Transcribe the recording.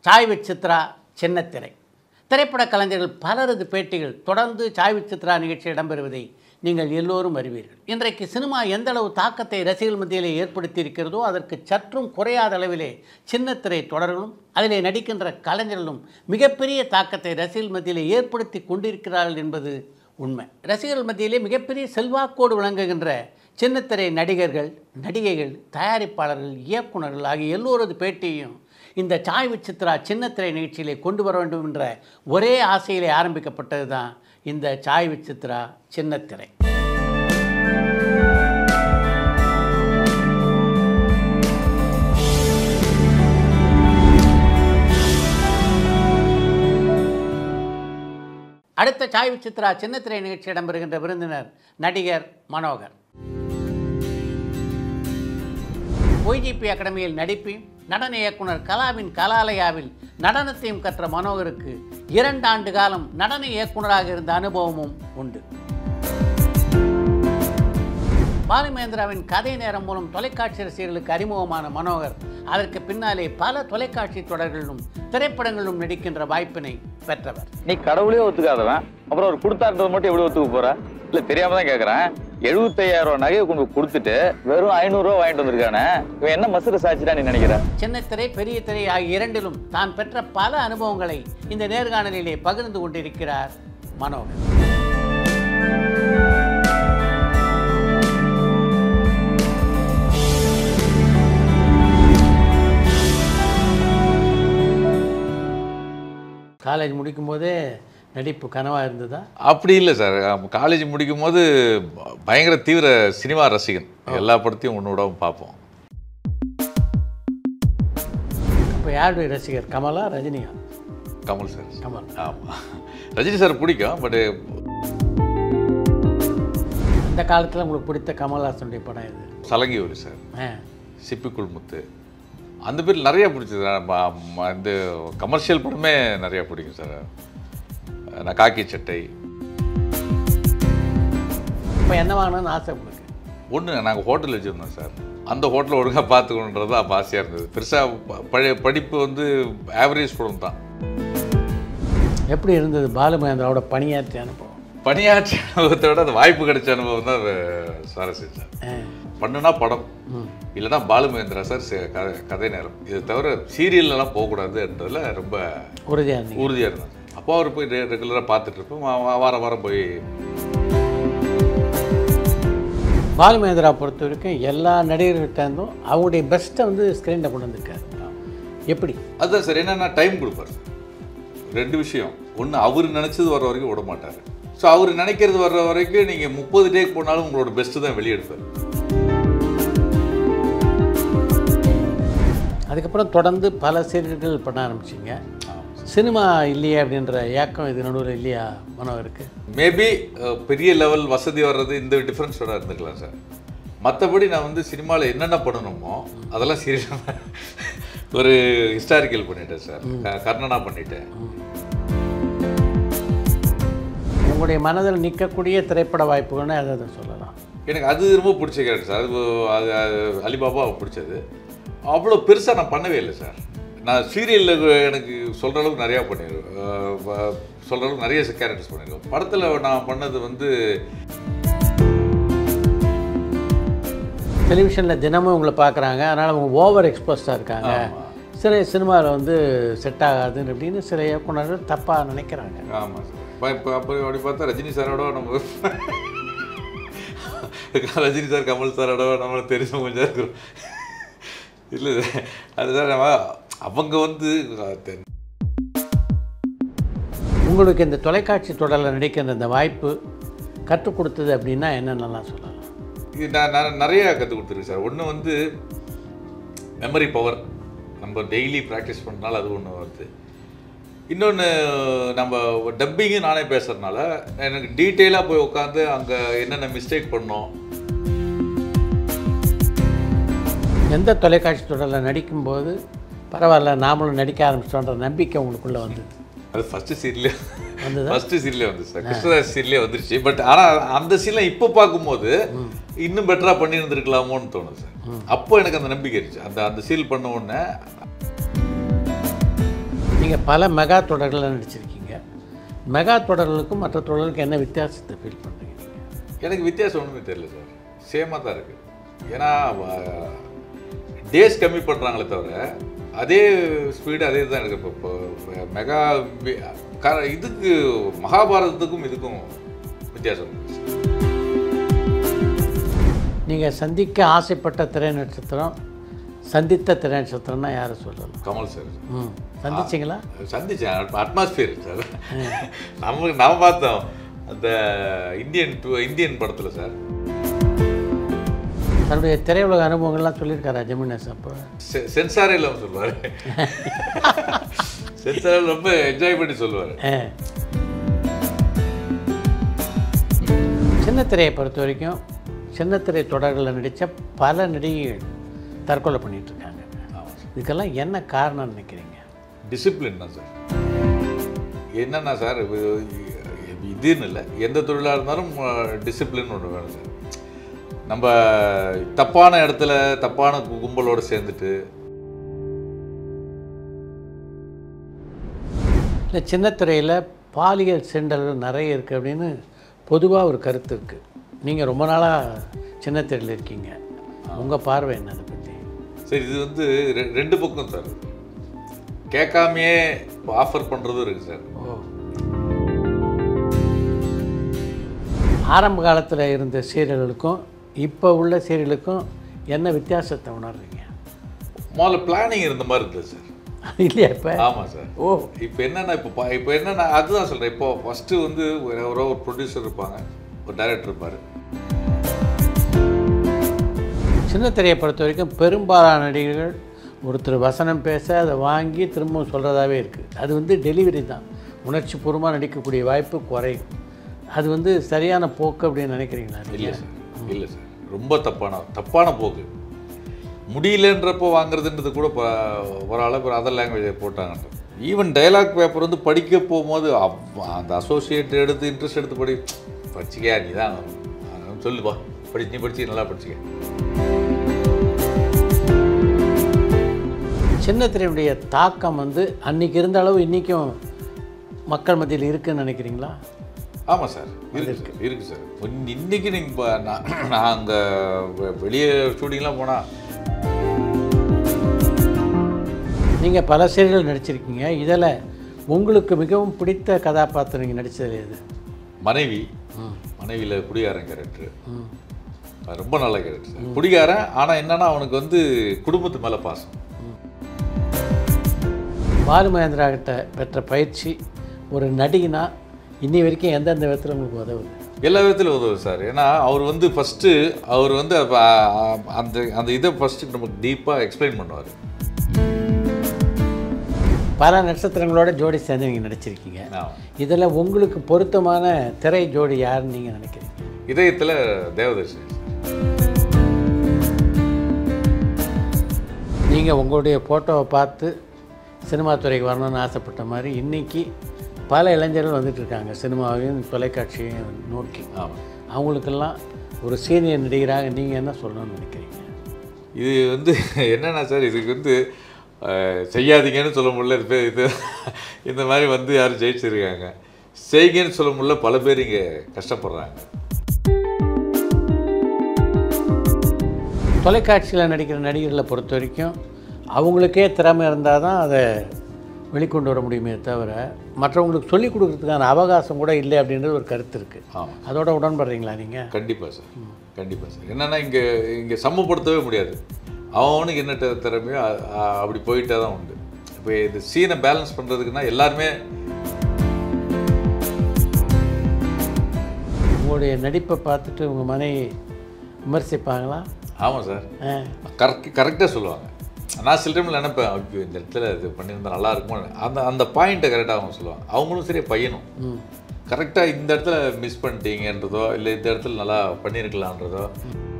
சாய்வு சித்ரா சின்னத்திரை திரைப்பட கலைஞர்கள் பலரது பேட்டிகள் தொடர்ந்து சாய்வு சித்ரா நிகழ்ச்சி இடம்பெறுவதை நீங்கள் எல்லோரும் அறிவீர்கள் இன்றைக்கு சினிமா எந்த அளவு தாக்கத்தை ரசிகர்கள் மத்தியிலே ஏற்படுத்தியிருக்கிறதோ அதற்கு சற்றும் குறையாத அளவிலே சின்னத்திரை தொடர்களும் அதிலே நடிக்கின்ற கலைஞர்களும் மிகப்பெரிய தாக்கத்தை ரசிகர்கள் மத்தியிலே ஏற்படுத்தி கொண்டிருக்கிறார்கள் என்பது உண்மை ரசிகர்கள் மத்தியிலே மிகப்பெரிய செல்வாக்கோடு விளங்குகின்ற சின்னத்திரை நடிகர்கள் நடிகைகள் தயாரிப்பாளர்கள் இயக்குனர்கள் ஆகிய எல்லோரது பேட்டியையும் இந்த சாய்வு சித்ரா சின்னத்திரை நிகழ்ச்சியிலே கொண்டு வர வேண்டும் என்ற ஒரே ஆசையிலே ஆரம்பிக்கப்பட்டது தான் இந்த சாய்வு சித்ரா சின்னத்திரை அடுத்த சாய்வு சித்ரா சின்னத்திரை நிகழ்ச்சி இடம்பெறுகின்ற விருந்தினர் நடிகர் மனோகர் ஒய்ஜிபி அகாடமியில் நடிப்பையும் நடன இயக்குனர் கலாவின் கலாலயாவில் நடனத்தையும் கற்ற மனோகருக்கு இரண்டு ஆண்டு காலம் நடன இயக்குனராக இருந்த அனுபவமும் உண்டு பாலுமேந்திராவின் கதை நேரம் மூலம் தொலைக்காட்சி ரசிகர்களுக்கு அறிமுகமான மனோகர் அதற்கு பின்னாலே பல தொலைக்காட்சி தொடர்களிலும் திரைப்படங்களிலும் நடிக்கின்ற வாய்ப்பினை பெற்றவர் நீ கடவுளே ஒத்துக்காதவன் அப்புறம் அவர் கொடுத்தாருன்றது மட்டும் எப்படி ஒத்துக்க போற இல்ல தெரியாம தான் கேக்குறேன் எழுபத்தையாயிரம் ரூபாய் நகையை கொண்டு போய் கொடுத்துட்டு வெறும் ஐநூறு ரூபாய் வாங்கிட்டு வந்திருக்கானே இவன் என்ன மசுர சாட்சிடா நீ நினைக்கிற சின்னத்திரை பெரிய திரை ஆகிய இரண்டிலும் தான் பெற்ற பல அனுபவங்களை இந்த நேர்காணலிலே பகிர்ந்து கொண்டிருக்கிறார் மனோகர் காலேஜ் முடிக்கும் போதே நடிப்பு கனவாக இருந்ததா அப்படி இல்லை சார் காலேஜ் முடிக்கும் போது பயங்கர தீவிர சினிமா ரசிகன் எல்லா படத்தையும் ஒன்று விடாம பார்ப்போம் இப்போ யாருடைய ரசிகர் கமலா ரஜினியா கமல் சார் கமல் ஆமாம் ரஜினி சார் பிடிக்கும் பட்டு இந்த காலத்தில் உங்களுக்கு பிடித்த கமல்ஹாசனுடைய படம் இது சலங்கி ஒரு சார் ஆ சிப்பிக்குள் முத்து அந்த பேர் நிறைய பிடிச்சது ம- ம- இந்த கமர்ஷியல் படமே நிறைய பிடிக்கும் சார் நான் காக்கி சட்டை இப்போ என்ன வாங்கணும்னு ஆசை உங்களுக்கு ஒன்று நாங்கள் ஹோட்டல் வச்சுருந்தோம் சார் அந்த ஹோட்டலை ஒழுங்காக பார்த்துக்கணுன்றது தான் அப்போ ஆசையாக இருந்தது பெருசாக பழைய படிப்பு வந்து ஆவரேஜ் ஸ்டூடெண்ட் தான் எப்படி இருந்தது பாலுமகேந்திராவோட பணியாற்றிய அனுபவம் பணியாற்றிய அனுபவத்தை விட அந்த வாய்ப்பு கிடைச்ச அனுபவம் தான் அது சுவாரஸ்யம் சார் ஆ. பண்ணுனா படம் ம். இல்லைன்னா பாலுமகேந்திரா சார் சி- கதை கதை நேரம் இதை தவிர சீரியல்லாம் போகக்கூடாதுன்றதுல ரொம்ப உறுதியாக இருந்தீங்க உறுதியாக இருந்தாங்க அப்போ அவர் போய் ரெகுலராக பார்த்துட்டு இருப்போம் வா- வா- வாரம் வாரம் போய் பாலுமகேந்திரா பொறுத்த வரைக்கும் எல்லா நடிகர்கள்ட்டேருந்தும் அவங்களுடைய பெஸ்ட்டை வந்து ஸ்க்ரீனில் கொண்டு வந்திருக்காரு எப்படி அதுதான் சார் என்னென்னா டைம் கொடுப்பார் சார் ரெண்டு விஷயம் ஒன்று அவர் நினச்சது வர்ற வரைக்கும் விட மாட்டார் ஸோ அவர் நினைக்கிறது வர்ற வரைக்கும் நீங்கள் முப்பது டேக் போனாலும் உங்களோட பெஸ்ட்டு தான் வெளியெடுப்பார் அதுக்கப்புறம் தொடர்ந்து பல சீரியல்கள் பண்ண ஆரம்பிச்சிங்க சினிமா இல்லையே அப்படின்ற ஏக்கம் இது நடுவில் இல்லையா மனோகருக்கு மேபி பெரிய லெவல் வசதி வர்றது இந்த டிஃப்ரென்ஸோட இருந்துக்கலாம் சார் மற்றபடி நான் வந்து சினிமாவில் என்னென்ன பண்ணணுமோ அதெல்லாம் சீரியஸாக ஒரு ஹிஸ்டாரிக்கல் பண்ணிட்டேன் சார் க- கர்ணனா பண்ணிட்டேன் உங்களுடைய மனதில் நிற்கக்கூடிய திரைப்பட வாய்ப்புகள்னு அதை அதை சொல்லலாம் எனக்கு அது ரொம்ப பிடிச்ச கேரக்டர் சார் அது அது அது அலிபாபா பிடிச்சது அவ்வளோ பெருசாக நான் பண்ணவே இல்லை சார் நான் சீரியலில் எனக்கு சொல்கிற அளவுக்கு நிறையா பண்ணிடுவேன் சொல்கிற அளவுக்கு நிறைய கேரக்டர்ஸ் பண்ணிடுவேன் படத்தில் நான் பண்ணது வந்து டெலிவிஷனில் தினமும் உங்களை பார்க்குறாங்க அதனால் அவங்க ஓவர் எக்ஸ்போஸ்டாக இருக்காங்க சில சினிமாவில் வந்து செட் ஆகாதுன்னு அப்படின்னு சில இயக்குனர்கள் தப்பாக நினைக்கிறாங்க ஆமாம் சார் இப்போ இப்போ அப்போ அப்படி பார்த்தா ரஜினி சாரோட நம்ம ரஜினி சார் கமல் சாரோட நம்மளுக்கு தெரிஞ்ச கொஞ்சம் இருக்கிறோம் இல்லை அதுதான் நம்ம அவங்க வந்து தெ- உங்களுக்கு இந்த தொலைக்காட்சி தொடரில் நடிக்கிற இந்த வாய்ப்பு கற்றுக் கொடுத்தது அப்படின்னா என்னென்னலாம் சொல்லலாம் இது நான் நான் நிறைய கற்றுக் கொடுத்துருக்கேன் சார் ஒன்று வந்து மெமரி பவர் நம்ம டெய்லி ப்ராக்டிஸ் பண்ணுறனால அது ஒன்று வருது இன்னொன்று நம்ம டப்பிங்கும் நானே பேசுகிறதுனால எனக்கு டீட்டெயிலாக போய் உட்காந்து அங்கே என்னென்ன மிஸ்டேக் பண்ணோம் எந்த தொலைக்காட்சி தொடரில் நடிக்கும்போது பரவாயில்ல நாமளும் நடிக்க ஆரம்பிச்சிட்டோன்ற நம்பிக்கை உங்களுக்குள்ளே வந்தது அது ஃபஸ்ட்டு சீரியலே வந்ததா? ஃபஸ்ட்டு சீரியலே வந்து சார் கிருஷ்ணதாஸ் சீரியலே வந்துருச்சு பட் ஆனால் அந்த சீன்லாம் இப்போ பார்க்கும்போது இன்னும் பெட்டராக பண்ணியிருந்துருக்கலாமோன்னு தோணுது சார் அப்போ எனக்கு அந்த நம்பிக்கை இருந்துச்சு அந்த அந்த சீல் பண்ண உடனே நீங்கள் பல மெகா தொடர்களில் நடிச்சிருக்கீங்க மெகா தொடர்களுக்கும் மற்ற தொடர்களுக்கும் என்ன வித்தியாசத்தை ஃபீல் பண்ணுறீங்க நீங்கள் எனக்கு வித்தியாசம் ஒன்றுமே தெரியல சார் சேமாக தான் இருக்குது ஏன்னா டேஸ் கம்மி பண்ணுறாங்களே தவிர அதே ஸ்பீடு அதே தான் இருக்குது இப்போ இப்போ மெகா வி- க- இதுக்கு மகாபாரதத்துக்கும் இதுக்கும் வித்தியாசம் இருக்கு. நீங்கள் சந்திக்க ஆசைப்பட்ட திரை நட்சத்திரம் சந்தித்த திரை நட்சத்திரம்னா யாரை சொல்லலாம் கமல் சார் ம் சந்திச்சிங்களா சந்திச்சேன் அட்மாஸ்பியர் சார் நமக்கு நம்ம பார்த்தோம் அந்த இந்தியன் டூ இந்தியன் படத்தில் சார் தன்னுடைய திரையுலக அனுபவங்கள்லாம் சொல்லியிருக்காரா ஜெமினஸ் அப்போ செ- சென்சாரே இல்லாமல் சொல்லுவார் சென்சாரே ரொம்ப என்ஜாய் பண்ணி சொல்லுவார் ஆ. சின்னத்திரையை பொறுத்த வரைக்கும் சின்னத்திரை தொடர்களில் நடித்த பல நடிகைகள் தற்கொலை பண்ணிட்டு இருக்காங்க இதுக்கெல்லாம் என்ன காரணம்னு நினைக்கிறீங்க டிசிப்ளின் தான் சார் என்னன்னா சார் இது இதுன்னு இல்லை எந்த தொழிலாக இருந்தாலும் டிசிப்ளின் ஒன்று வேணும் சார் நம்ம தப்பான இடத்துல தப்பான கு- கும்பலோட சேர்ந்துட்டு இல்லை சின்னத்திரையில் பாலியல் செண்டல்கள் நிறைய இருக்குது அப்படின்னு பொதுவாக ஒரு கருத்து இருக்குது நீங்கள் ரொம்ப நாளாக சின்னத்திரையில் இருக்கீங்க உங்கள் பார்வை என்ன அதை பற்றி சரி இது வந்து ரெ- ரெண்டு பக்கம் சார் கேட்காமையே ஆஃபர் பண்ணுறதும் இருக்குது சார் ஓ ஆரம்ப காலத்தில் இருந்த சீரியல்களுக்கும் இப்போ உள்ள சீரியலுக்கும் என்ன வித்தியாசத்தை உணர்றீங்க முதல்ல பிளானிங் இருந்த மாதிரி இருந்தது சார் இல்லையா இப்போ ஆமாம் சார் ஓ இப்போ என்னன்னா இப்போ பா- இப்போ என்னன்னா அதுதான் சொல்கிறேன் இப்போ ஃபஸ்ட்டு வந்து ஒரு ஒரு ஒரு ப்ரொடியூசர் இருப்பாங்க ஒரு டைரக்டர் இருப்பார் சின்ன திரையை பொறுத்த வரைக்கும் பெரும்பாலான நடிகர்கள் ஒருத்தர் வசனம் பேச அதை வாங்கி திரும்பவும் சொல்கிறதாவே இருக்குது அது வந்து டெலிவரி தான் உணர்ச்சி பூர்வமாக நடிக்கக்கூடிய வாய்ப்பு குறையும் அது வந்து சரியான போக்கு அப்படின்னு நினைக்கிறீங்களா இல்லை நீங்கள் சார் இல்லை சார் ரொம்ப தப்பான தப்பான போக்கு முடியலன்றப்போ வாங்குறதுன்றது கூட இப்போ ஒரு அளவு அதர் லாங்குவேஜை போட்டாங்கன்ற ஈவன் டயலாக் பேப்பர் வந்து படிக்க போகும்போது அவ்- அந்த அசோசியேட் எடுத்து இன்ட்ரெஸ்ட் எடுத்து படி படிச்சிக்க நீ தான் சொல்லுப்பா படி நீ படிச்சு நல்லா படிச்சிக்க சின்ன திரையுடைய தாக்கம் வந்து அன்னைக்கு இருந்த அளவு இன்றைக்கும் மக்கள் மத்தியில் இருக்குன்னு நினைக்கிறீங்களா ஆமாம் சார் இருக்கு சார் இருக்கு சார் இன்ன- இன்னைக்கு நீங்கள் இப்போ நான் நான் அங்கே வெளியே ஷூட்டிங்லாம் போனால் நீங்கள் பல சீரியல் நடிச்சிருக்கீங்க இதில் உங்களுக்கு மிகவும் பிடித்த கதாபாத்திரம் நீங்கள் நடித்தது எது மனைவி மனைவியில் குடிகாரன் கேரக்டர் ரொம்ப நல்ல கேரக்டர் சார் குடிகாரன் ஆனால் என்னன்னா அவனுக்கு வந்து குடும்பத்து மேலே பாசம் பாலு மகேந்திரா கிட்ட பெற்ற பயிற்சி ஒரு நடிகனா இன்னி வரைக்கும் எந்தெந்த விதத்தில் உங்களுக்கு உதவுது எல்லா விதத்திலும் உதவும் சார் ஏன்னா அவர் வந்து ஃபஸ்ட்டு அவர் வந்து அப்ப, ஆ, அந்த அந்த இதை ஃபஸ்ட்டு நமக்கு டீப்பாக எக்ஸ்பிளைன் பண்ணுவார் பல நட்சத்திரங்களோட ஜோடி சேர்ந்து நீங்கள் நடிச்சிருக்கீங்க ஆமாம் இதில் உங்களுக்கு பொருத்தமான திரை ஜோடி யாருன்னு நீங்கள் நினைக்கிறீங்க இதயத்தில் தேவதர்ஷினி சார் நீங்கள் உங்களுடைய ஃபோட்டோவை பார்த்து சினிமா துறைக்கு வரணும்னு ஆசைப்பட்ட மாதிரி இன்றைக்கி பல இளைஞர்கள் வந்துட்டு இருக்காங்க சினிமாவையும் தொலைக்காட்சியையும் நோக்கி ஆமாம் அவங்களுக்கெல்லாம் ஒரு சீனியர் நடிகராக நீங்கள் என்ன சொல்லணும்னு நினைக்கிறீங்க இது வந்து என்னன்னா சார் இதுக்கு வந்து அஹ், செய்யாதீங்கன்னு சொல்ல முடியல இது பேர் இது இந்த மாதிரி வந்து யாரும் ஜெயிச்சிருக்காங்க செய்யுங்கன்னு சொல்ல முடியல பல பேர் இங்கே கஷ்டப்படுறாங்க தொலைக்காட்சியில் நடிக்கிற நடிகர்களை பொறுத்த வரைக்கும் அவங்களுக்கே திறமை இருந்தால் தான் அதை வெளிக்கொண்டு வர முடியுமே தவிர மற்றவங்களுக்கு சொல்லிக் கொடுக்கறதுக்கான அவகாசம் கூட இல்லை அப்படின்றது ஒரு கருத்து இருக்குது ஆமாம் அதோட உடன்படுறீங்களா நீங்கள் கண்டிப்பாக சார் கண்டிப்பாக சார் என்னென்னா இங்கே இங்கே சமப்படுத்தவே முடியாது அவனுக்கு என்ன தி- திறமையோ அ- அ- அப்படி போயிட்டே தான் உண்டு இப்போ இந்த சீனை பேலன்ஸ் பண்ணுறதுக்குன்னா எல்லாருமே உங்களுடைய நடிப்பை பார்த்துட்டு உங்கள் மனைவி விமர்சிப்பாங்களா ஆமாம் சார் ஆ கரெக்ட் கரெக்டாக சொல்லுவாங்க நான் சில டைமில் நினைப்பேன் ஐயோ இந்த இடத்துல இது பண்ணியிருந்தா நல்லா இருக்குமோ அந்த அந்த பாயிண்ட்டை கரெக்டாக அவங்க சொல்லுவாங்க அவங்களும் சரி பையனும் ம் கரெக்டாக இந்த இடத்துல மிஸ் பண்ணிட்டீங்கன்றதோ இல்லை இந்த இடத்துல நல்லா பண்ணியிருக்கலான்றதோ